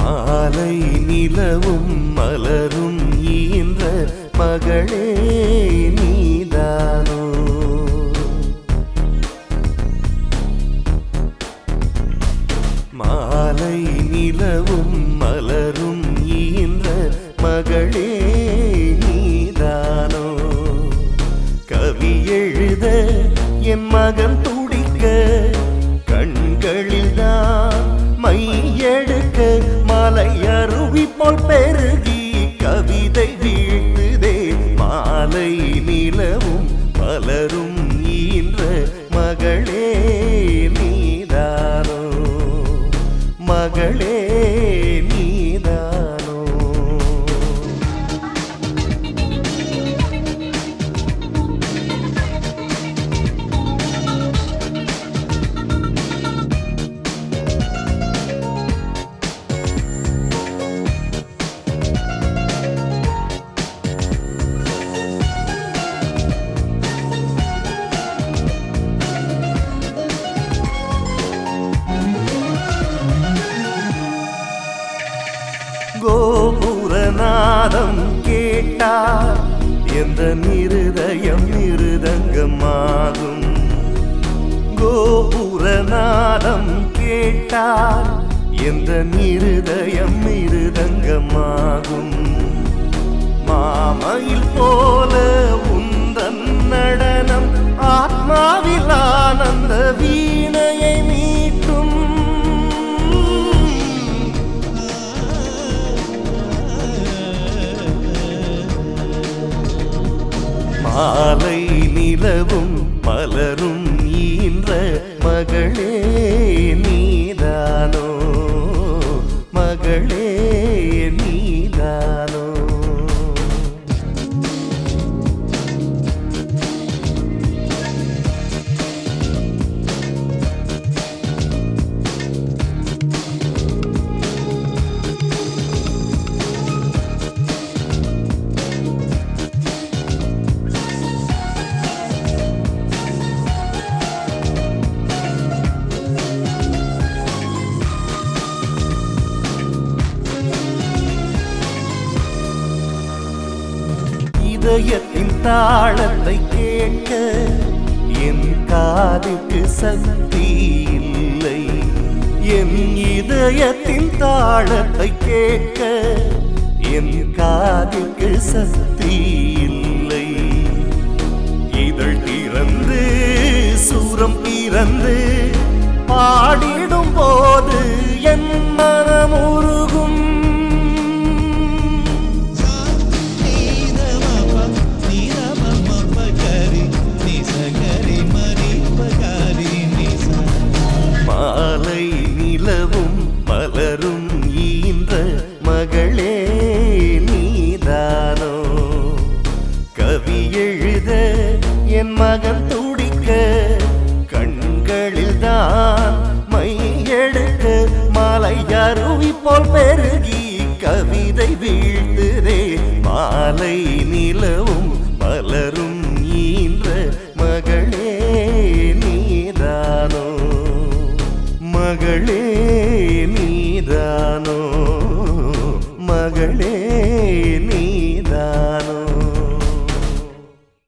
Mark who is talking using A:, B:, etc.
A: மாலை நிலவும் மலரும் ஈன்ற மகளே நீதானோ மாலை நிலவும் மலரும் ஈன்ற மகளே நீதானோ கவி எழுத என் மகன் துடிக்க கண்களில் தான் மை எடுக்க மலை அருவி போல் பெருகி கவிதை வீழ்த்துதே மாலை நிலவும் மலரும் ஈன்ற மகளே நீதானோ மகளே நீதானோ கோபுரநாதம் கேட்டார் என்ற நிருதயம் நிருதங்கமாகும் கோபுரநாதம் கேட்டார் என்ற நிருதயம் நிருதங்கமாகும் மாமையில் போல உந்தன் நடனம் ஆத்மாவில் ஆனந்த வீணையை மீட்டும் மாலை நிலவும் மலரும் ஈன்ற மகளே நீதானோ மகளே நீதானோ இதயத்தின் தாளத்தை கேட்க என் காதுக்கு சக்தி இல்லை என் இதயத்தின் தாளத்தை கேட்க என் காதுக்கு சக்தி இல்லை இதழ் திறந்து சூரம் திறந்து பாடிடும் போது என் மனம் உருகும் மாலை நிலவும் மலரும் ஈன்ற மகளே நீதானோ கவி எழுத என் மகன் துடிக்க கண்களில் தான் மை எடுக்க மாலை அருவி போல் பெருகி கவிதை வீழ்த்துதே மாலை நிலவும் மலரும் ஈன்ற மகளே நீதானோ மகளே நீதானோ மகளே